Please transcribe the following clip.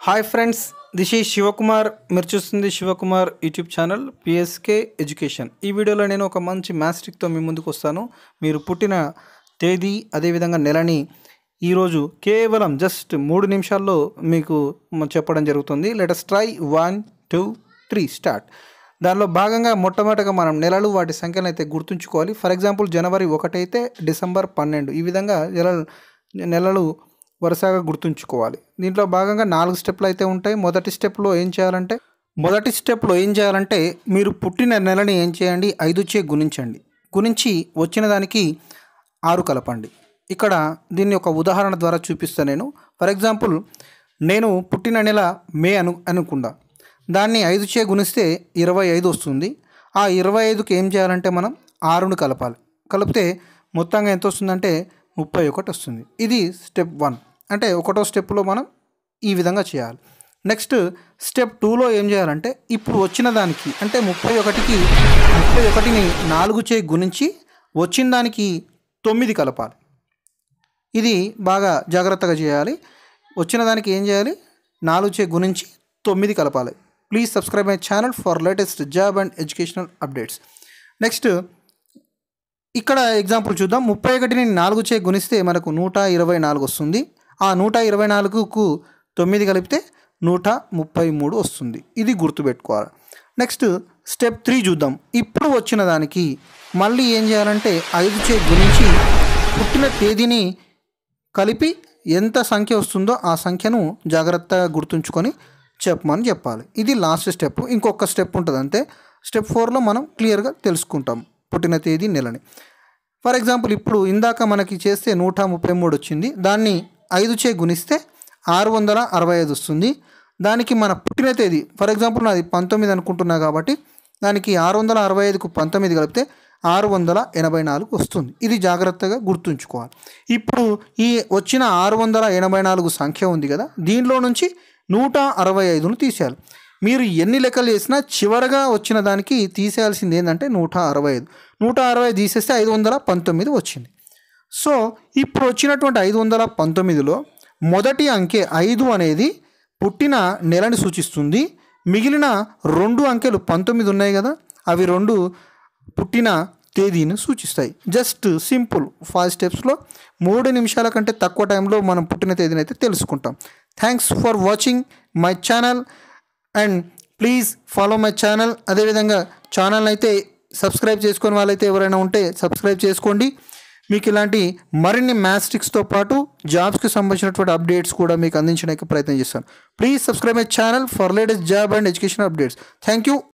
hi friends this ఈ శివకుమార్ మీరు చూస్తుంది Shivakumar YouTube channel PSK education ఈ వీడియోలో నేను ఒక మంచి మ్యాస్టిక్తో మీ ముందుకు వస్తాను మీరు పుట్టిన తేదీ అదేవిధంగా నెలని ఈరోజు కేవలం జస్ట్ మూడు నిమిషాల్లో మీకు మ- చెప్పడం జరుగుతుంది let's try one two three start దానిలో భాగంగా మొట్టమొదటిగా మనం నెలలు వాటి సంఖ్యను అయితే గుర్తుంచుకోవాలి ఫర్ ఎగ్జాంపుల్ జనవరి ఒకటైతే డిసెంబర్ పన్నెండు ఈ విధంగా నెలలు నెలలు వరుసగా గుర్తుంచుకోవాలి దీంట్లో భాగంగా నాలుగు స్టెప్లు అయితే ఉంటాయి మొదటి స్టెప్లో ఏం చేయాలంటే మొదటి స్టెప్లో ఏం చేయాలంటే మీరు పుట్టిన నెలని ఏం చేయండి ఐదు చే గుణించండి గుణించి వచ్చిన దానికి ఆరు కలపండి ఇక్కడ దీన్ని ఒక ఉదాహరణ ద్వారా చూపిస్తాను నేను ఫర్ ఎగ్జాంపుల్ నేను పుట్టిన నెల మే అను అనుకుందా దాన్ని ఐదు చే గుణిస్తే ఇరవై ఐదు వస్తుంది ఆ ఇరవై ఐదుకి ఏం చేయాలంటే మనం ఆరును కలపాలి కలిపితే మొత్తంగా ఎంత వస్తుందంటే ముప్పై ఒకటి వస్తుంది ఇది స్టెప్ వన్ అంటే ఒకటో స్టెప్లో మనం ఈ విధంగా చేయాలి నెక్స్ట్ స్టెప్ టూలో ఏం చేయాలంటే ఇప్పుడు వచ్చిన దానికి అంటే ముప్పై ఒకటికి ముప్పై ఒకటిని నాలుగు చే గుణించి వచ్చిన దానికి తొమ్మిది కలపాలి ఇది బాగా జాగ్రత్తగా చేయాలి వచ్చిన దానికి ఏం చేయాలి నాలుగు చే గుణించి తొమ్మిది కలపాలి please subscribe my channel for latest job and educational updates next ఇక్కడ ఎగ్జాంపుల్ చూద్దాం ముప్పై ఒకటిని నాలుగు చే గుణిస్తే మనకు నూట ఇరవై నాలుగు వస్తుంది ఆ నూట ఇరవై నాలుగుకు తొమ్మిది కలిపితే నూట ముప్పై మూడు వస్తుంది ఇది గుర్తుపెట్టుకోవాలి నెక్స్ట్ స్టెప్ త్రీ చూద్దాం ఇప్పుడు వచ్చిన దానికి మళ్ళీ ఏం చేయాలంటే ఐదు చే గుణించి పుట్టిన తేదీని కలిపి ఎంత సంఖ్య వస్తుందో ఆ సంఖ్యను జాగ్రత్తగా గుర్తుంచుకొని చెప్పమని చెప్పాలి ఇది లాస్ట్ స్టెప్ ఇంకొక స్టెప్ ఉంటుంది అంతే స్టెప్ ఫోర్లో మనం క్లియర్గా తెలుసుకుంటాం పుట్టిన తేదీ నెలని ఫర్ ఎగ్జాంపుల్ ఇప్పుడు ఇందాక మనకి చేస్తే నూట ముప్పై మూడు వచ్చింది దాన్ని ఐదు చే గుణిస్తే ఆరు వందల అరవై ఐదు వస్తుంది దానికి మన పుట్టిన తేదీ ఫర్ ఎగ్జాంపుల్ నాది పంతొమ్మిది అనుకుంటున్నా కాబట్టి దానికి ఆరు వందల అరవై ఐదుకు పంతొమ్మిది కలిపితే ఆరు వందల ఎనభై నాలుగు వస్తుంది ఇది జాగ్రత్తగా గుర్తుంచుకోవాలి ఇప్పుడు ఈ వచ్చిన ఆరు వందల ఎనభై నాలుగు సంఖ్య ఉంది కదా దీనిలో నుంచి నూట అరవై ఐదును తీసేయాలి మీరు ఎన్ని లెక్కలు చేసినా చివరగా వచ్చిన దానికి తీసేయాల్సింది ఏంటంటే నూట అరవై ఐదు నూట అరవై తీసేస్తే ఐదు వందల పంతొమ్మిది వచ్చింది సో ఇప్పుడు వచ్చినటువంటి ఐదు వందల పంతొమ్మిదిలో మొదటి అంకె ఐదు అనేది పుట్టిన నెలని సూచిస్తుంది మిగిలిన రెండు అంకెలు పంతొమ్మిది ఉన్నాయి కదా అవి రెండు పుట్టిన తేదీని సూచిస్తాయి జస్ట్ సింపుల్ ఫైవ్ స్టెప్స్లో మూడు నిమిషాల కంటే తక్కువ టైంలో మనం పుట్టిన తేదీని అయితే తెలుసుకుంటాం thanks for watching my channel and please follow my channel అదేవిధంగా ఛానల్ అయితే సబ్స్క్రైబ్ చేసుకుని వాళ్ళైతే ఎవరైనా ఉంటే సబ్స్క్రైబ్ చేసుకోండి మీకు ఇలాంటి మరిన్ని మ్యాథ్స్టిక్స్తో పాటు జాబ్స్కి సంబంధించినటువంటి అప్డేట్స్ కూడా మీకు అందించడానికి ప్రయత్నం చేస్తాను please subscribe my channel for latest job and education updates thank you